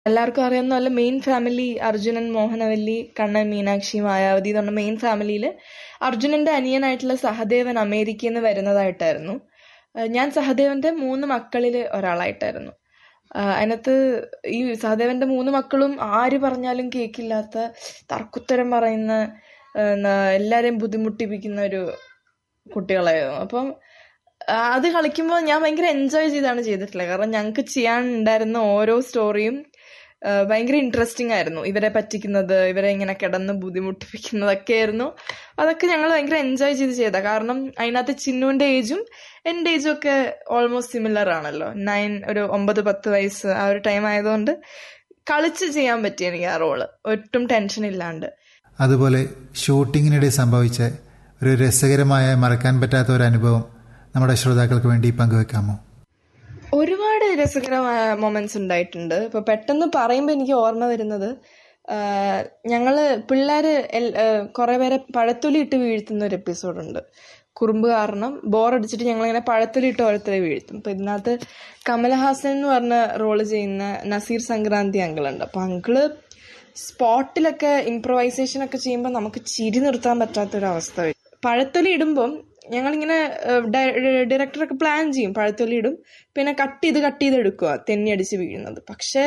എല്ലാവർക്കും അറിയാവുന്ന പോലെ മെയിൻ ഫാമിലി അർജുനൻ മോഹനവല്ലി കണ്ണൻ മീനാക്ഷി മായാവതി എന്ന് പറഞ്ഞ മെയിൻ ഫാമിലിയിൽ അർജുനന്റെ അനിയനായിട്ടുള്ള സഹദേവൻ അമേരിക്കയിൽ നിന്ന് വരുന്നതായിട്ടായിരുന്നു ആ, ഞാൻ സഹദേവന്റെ മൂന്ന് മക്കളിൽ ഒരാളായിട്ടായിരുന്നു ആ, അതിനകത്ത് ഈ സഹദേവന്റെ മൂന്ന് മക്കളും ആര് പറഞ്ഞാലും കേൾക്കില്ലാത്ത തർക്കുത്തരം പറയുന്ന ആ, എന്നാ, എല്ലാരെയും ബുദ്ധിമുട്ടിപ്പിക്കുന്ന ഒരു കുട്ടികളായിരുന്നു അപ്പം ആ, അത് കളിക്കുമ്പോൾ ഞാൻ ഭയങ്കര എൻജോയ് ചെയ്താണ് ചെയ്തിട്ടുള്ളത് കാരണം ഞങ്ങൾക്ക് ചെയ്യാനുണ്ടായിരുന്ന ഓരോ സ്റ്റോറിയും ആ, ഭയങ്കര ഇൻട്രസ്റ്റിംഗ് ആയിരുന്നു ഇവരെ പറ്റിക്കുന്നത് ഇവരെ ഇങ്ങനെ കിടന്ന് ബുദ്ധിമുട്ടിപ്പിക്കുന്നതൊക്കെ ആയിരുന്നു അതൊക്കെ ഞങ്ങൾ ഭയങ്കര എൻജോയ് ചെയ്ത് ചെയ്ത കാരണം അതിനകത്ത് ചിന്നുവിന്റെ ഏജും എൻ്റെ ഏജും ഒക്കെ ഓൾമോസ്റ്റ് സിമിലർ ആണല്ലോ നയൻ ഒരു ഒമ്പത് പത്ത് വയസ്സ് ആ ഒരു ടൈം ആയതുകൊണ്ട് കളിച്ച് ചെയ്യാൻ പറ്റി എനിക്ക് ആ റോള് ഒട്ടും ടെൻഷൻ ഇല്ലാണ്ട് അതുപോലെ ഷൂട്ടിങ്ങിനിടെ സംഭവിച്ച ഒരു രസകരമായ മറക്കാൻ പറ്റാത്ത ഒരു അനുഭവം നമ്മുടെ ശ്രോതാക്കൾക്ക് വേണ്ടി പങ്കുവെക്കാമോ ഒരുപാട് രസകരമായ മൊമെന്റ്സ് ഉണ്ടായിട്ടുണ്ട് ഇപ്പൊ പെട്ടെന്ന് പറയുമ്പോൾ എനിക്ക് ഓർമ്മ വരുന്നത് ആ, ഞങ്ങള് പിള്ളേര് എൽ- ആ, കുറെ പേരെ പഴത്തൊലി ഇട്ട് വീഴ്ത്തുന്ന ഒരു എപ്പിസോഡുണ്ട് കുറുമ്പ് കാരണം ബോറടിച്ചിട്ട് ഞങ്ങളിങ്ങനെ പഴത്തൊലി ഇട്ട് ഓരോരുത്തരെ വീഴ്ത്തും അപ്പൊ ഇതിനകത്ത് കമലഹാസൻ എന്ന് പറഞ്ഞ റോള് ചെയ്യുന്ന നസീർ സംക്രാന്തി അങ്കിളുണ്ട് അപ്പൊ അങ്കിള് സ്പോട്ടിലൊക്കെ ഇംപ്രവൈസേഷൻ ഒക്കെ ചെയ്യുമ്പോൾ നമുക്ക് ചിരി നിർത്താൻ പറ്റാത്തൊരവസ്ഥ വരും പഴത്തൊലി ഇടുമ്പം ഞങ്ങളിങ്ങനെ ഡയറക്ടറൊക്കെ പ്ലാൻ ചെയ്യും പഴത്തൊലി ഇടും പിന്നെ കട്ട് ചെയ്ത് കട്ട് ചെയ്ത് എടുക്കുക തെന്നി അടിച്ച് വീഴുന്നത് പക്ഷെ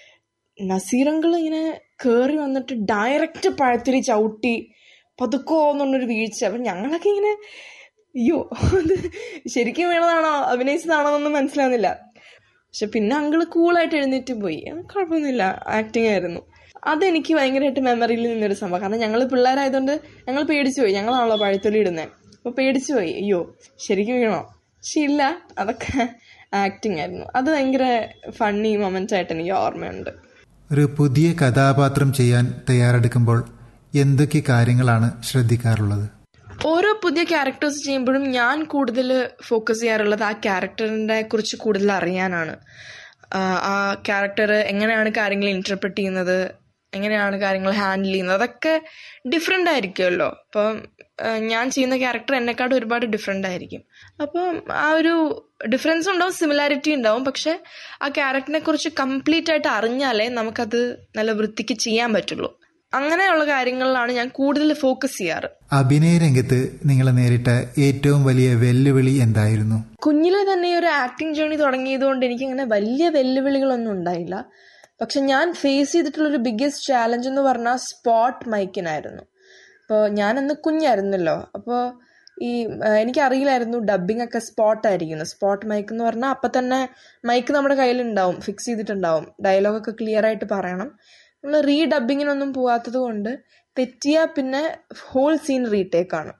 നസീറങ്കിൾ ഇങ്ങനെ കയറി വന്നിട്ട് ഡയറക്റ്റ് പഴത്തൊലി ചവിട്ടി പതുക്കോ എന്നുള്ളൊരു വീഴ്ച അപ്പം ഞങ്ങളൊക്കെ ഇങ്ങനെ അയ്യോ അത് ശരിക്കും വീണതാണോ അഭിനയിച്ചതാണോ എന്നൊന്നും മനസ്സിലാവുന്നില്ല പക്ഷെ പിന്നെ അങ്കിള് കൂളായിട്ട് എഴുന്നേറ്റ് പോയി അത് കുഴപ്പമൊന്നുമില്ല ആക്ടിങ് ആയിരുന്നു അതെനിക്ക് ഭയങ്കരമായിട്ട് മെമ്മറിയിൽ നിന്നൊരു സംഭവം കാരണം ഞങ്ങൾ പിള്ളേരായതുകൊണ്ട് ഞങ്ങൾ പേടിച്ചു പോയി ഞങ്ങളാണല്ലോ പഴത്തൊലി ഇടുന്നത് അപ്പോൾ പേടിച്ചു പോയി അയ്യോ ശരിക്കും വീണോ പക്ഷെ ഇല്ല അതൊക്കെ ആക്ടിങ് ആയിരുന്നു അത് ഭയങ്കര ഫണ്ണി മൊമെന്റ് ആയിട്ട് എനിക്ക് ഓർമ്മയുണ്ട് ഒരു പുതിയ കഥാപാത്രം ചെയ്യാൻ തയ്യാറെടുക്കുമ്പോൾ എന്തൊക്കെ കാര്യങ്ങളാണ് ശ്രദ്ധിക്കാറുള്ളത് ഓരോ പുതിയ ക്യാരക്ടേഴ്സ് ചെയ്യുമ്പോഴും ഞാൻ കൂടുതൽ ഫോക്കസ് ചെയ്യാറുള്ളത് ആ ക്യാരക്ടറിനെ കുറിച്ച് കൂടുതൽ അറിയാനാണ് ആ, ആ ക്യാരക്ടർ എങ്ങനെയാണ് കാര്യങ്ങൾ ഇന്റർപ്രറ്റ് ചെയ്യുന്നത് എങ്ങനെയാണ് കാര്യങ്ങൾ ഹാൻഡിൽ ചെയ്യുന്നത് അതൊക്കെ ഡിഫറെൻ്റ് ആയിരിക്കുമല്ലോ അപ്പം ആ, ഞാൻ ചെയ്യുന്ന ക്യാരക്ടർ എന്നെക്കാട്ടും ഒരുപാട് ഡിഫറെൻ്റ് ആയിരിക്കും അപ്പം ആ ഒരു ഡിഫറൻസ് ഉണ്ടാവും സിമിലാരിറ്റി ഉണ്ടാവും പക്ഷെ ആ ക്യാരക്ടറിനെ കുറിച്ച് കംപ്ലീറ്റ് ആയിട്ട് അറിഞ്ഞാലേ നമുക്കത് നല്ല വൃത്തിക്ക് ചെയ്യാൻ പറ്റുള്ളൂ അങ്ങനെയുള്ള കാര്യങ്ങളിലാണ് ഞാൻ കൂടുതൽ ഫോക്കസ് ചെയ്യാറ് അഭിനയ രംഗത്ത് നിങ്ങൾ നേരിട്ട ഏറ്റവും വലിയ വെല്ലുവിളി എന്തായിരുന്നു കുഞ്ഞിലെ തന്നെ ഈ ഒരു ആക്ടിങ് ജേണി തുടങ്ങിയതുകൊണ്ട് എനിക്ക് അങ്ങനെ വലിയ വെല്ലുവിളികളൊന്നും ഉണ്ടായില്ല പക്ഷെ ഞാൻ ഫേസ് ചെയ്തിട്ടുള്ള ഒരു ബിഗ്ഗസ്റ്റ് ചാലഞ്ച് എന്ന് പറഞ്ഞാൽ സ്പോട്ട് മൈക്കിനായിരുന്നു അപ്പോൾ ഞാനന്ന് കുഞ്ഞായിരുന്നല്ലോ അപ്പോൾ ഈ ആ, എനിക്കറിയില്ലായിരുന്നു ഡബ്ബിംഗ് ഒക്കെ സ്പോട്ട് ആയിരിക്കുന്നു സ്പോട്ട് മൈക്ക് എന്ന് പറഞ്ഞാൽ അപ്പം തന്നെ മൈക്ക് നമ്മുടെ കയ്യിലുണ്ടാവും ഫിക്സ് ചെയ്തിട്ടുണ്ടാവും ഡയലോഗൊക്കെ ക്ലിയർ ആയിട്ട് പറയണം നമ്മൾ റീ ഡബ്ബിങ്ങിനൊന്നും പോവാത്തത് കൊണ്ട് തെറ്റിയാൽ പിന്നെ ഹോൾ സീൻ റീടേക്ക് ആണ്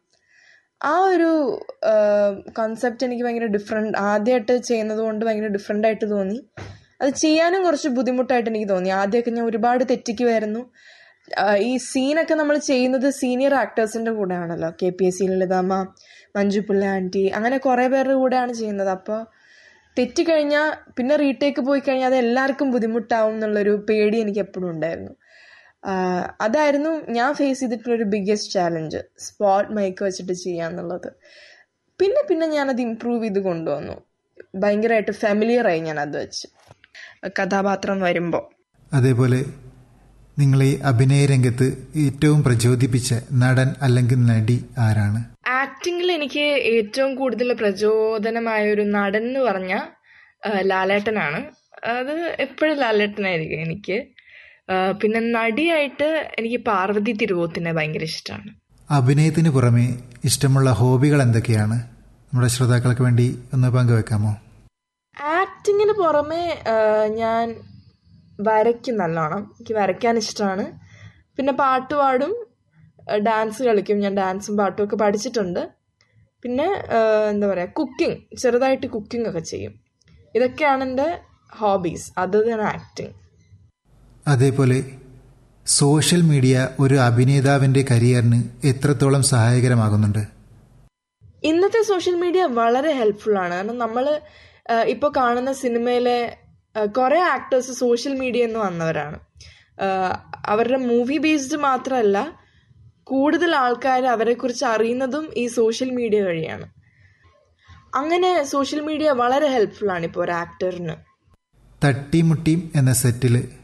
ആ ഒരു കൺസെപ്റ്റ് എനിക്ക് ഭയങ്കര ഡിഫറെൻ്റ് ആദ്യമായിട്ട് ചെയ്യുന്നത് കൊണ്ട് ഭയങ്കര ഡിഫറെൻ്റ് ആയിട്ട് തോന്നി അത് ചെയ്യാനും കുറച്ച് ബുദ്ധിമുട്ടായിട്ട് എനിക്ക് തോന്നി ആദ്യമൊക്കെ ഞാൻ ഒരുപാട് തെറ്റിക്കുമായിരുന്നു ആ, ഈ സീനൊക്കെ നമ്മൾ ചെയ്യുന്നത് സീനിയർ ആക്ടേഴ്സിന്റെ കൂടെയാണല്ലോ K P S C Lalithamma Manju Pillai aunty അങ്ങനെ കുറേ പേരുടെ കൂടെയാണ് ചെയ്യുന്നത് അപ്പോൾ തെറ്റിക്കഴിഞ്ഞാൽ പിന്നെ റീടേക്ക് പോയി കഴിഞ്ഞാൽ അത് എല്ലാവർക്കും ബുദ്ധിമുട്ടാവും എന്നുള്ളൊരു പേടി എനിക്ക് എപ്പോഴും ഉണ്ടായിരുന്നു ആഹ് അതായിരുന്നു ഞാൻ ഫേസ് ചെയ്തിട്ടുള്ള ഒരു ബിഗ്ഗസ്റ്റ് ചാലഞ്ച് സ്പോട്ട് മൈക്ക് വെച്ചിട്ട് ചെയ്യാന്നുള്ളത് പിന്നെ പിന്നെ ഞാനത് ഇമ്പ്രൂവ് ചെയ്ത് കൊണ്ടുവന്നു ഭയങ്കരമായിട്ട് ഫെമിലിയർ ആയി ഞാൻ അത് വെച്ച് കഥാപാത്രം വരുമ്പോൾ അതേപോലെ നിങ്ങൾ ഈ അഭിനയ രംഗത്ത് ഏറ്റവും പ്രചോദിപ്പിച്ച നടൻ അല്ലെങ്കിൽ നടി ആരാണ് ആക്ടിങ്ങിൽ എനിക്ക് ഏറ്റവും കൂടുതൽ പ്രചോദനമായ ഒരു നടൻ എന്ന് പറഞ്ഞ ലാലേട്ടനാണ് അത് എപ്പോഴും ലാലേട്ടനായിരിക്കും എനിക്ക് ആ, പിന്നെ നടിയായിട്ട് എനിക്ക് പാർവതി തിരുവോത്തിനെ ഭയങ്കര ഇഷ്ടമാണ് അഭിനയത്തിന് പുറമെ ഇഷ്ടമുള്ള ഹോബികൾ എന്തൊക്കെയാണ് നമ്മുടെ ശ്രോതാക്കൾക്ക് വേണ്ടി ഒന്ന് പങ്കുവെക്കാമോ ആക്ടിങ്ങിന് പുറമെ ആ, ഞാൻ വരയ്ക്കും നല്ലോണം എനിക്ക് വരയ്ക്കാൻ ഇഷ്ടമാണ് പിന്നെ പാട്ട് പാടും ആ, ഡാൻസ് കളിക്കും ഞാൻ ഡാൻസും പാട്ടും ഒക്കെ പഠിച്ചിട്ടുണ്ട് പിന്നെ ആ, എന്താ പറയുക കുക്കിംഗ് ചെറുതായിട്ട് കുക്കിംഗ് ഒക്കെ ചെയ്യും ഇതൊക്കെയാണ് എൻ്റെ ഹോബീസ് അതർ ദാൻ ആക്ടിങ് അതേപോലെ സോഷ്യൽ മീഡിയ ഒരു അഭിനേതാവിൻ്റെ കരിയറിന് എത്രത്തോളം സഹായകരമാകുന്നുണ്ട് ഇന്നത്തെ സോഷ്യൽ മീഡിയ വളരെ ഹെൽപ്ഫുൾ ആണ് കാരണം നമ്മൾ ഇപ്പോൾ കാണുന്ന സിനിമയിലെ കുറേ ആക്ടേഴ്സ് സോഷ്യൽ മീഡിയയിൽ നിന്ന് വന്നവരാണ് ആ, അവരുടെ മൂവി ബേസ്ഡ് മാത്രമല്ല കൂടുതൽ ആൾക്കാർ അവരെക്കുറിച്ച് അറിയുന്നതും ഈ സോഷ്യൽ മീഡിയ വഴിയാണ് അങ്ങനെ സോഷ്യൽ മീഡിയ വളരെ ഹെൽപ്ഫുൾ ആണ് ഇപ്പോൾ ഒരു ആക്ടറിന് തട്ടിമുട്ടിയും എന്ന സെറ്റിൽ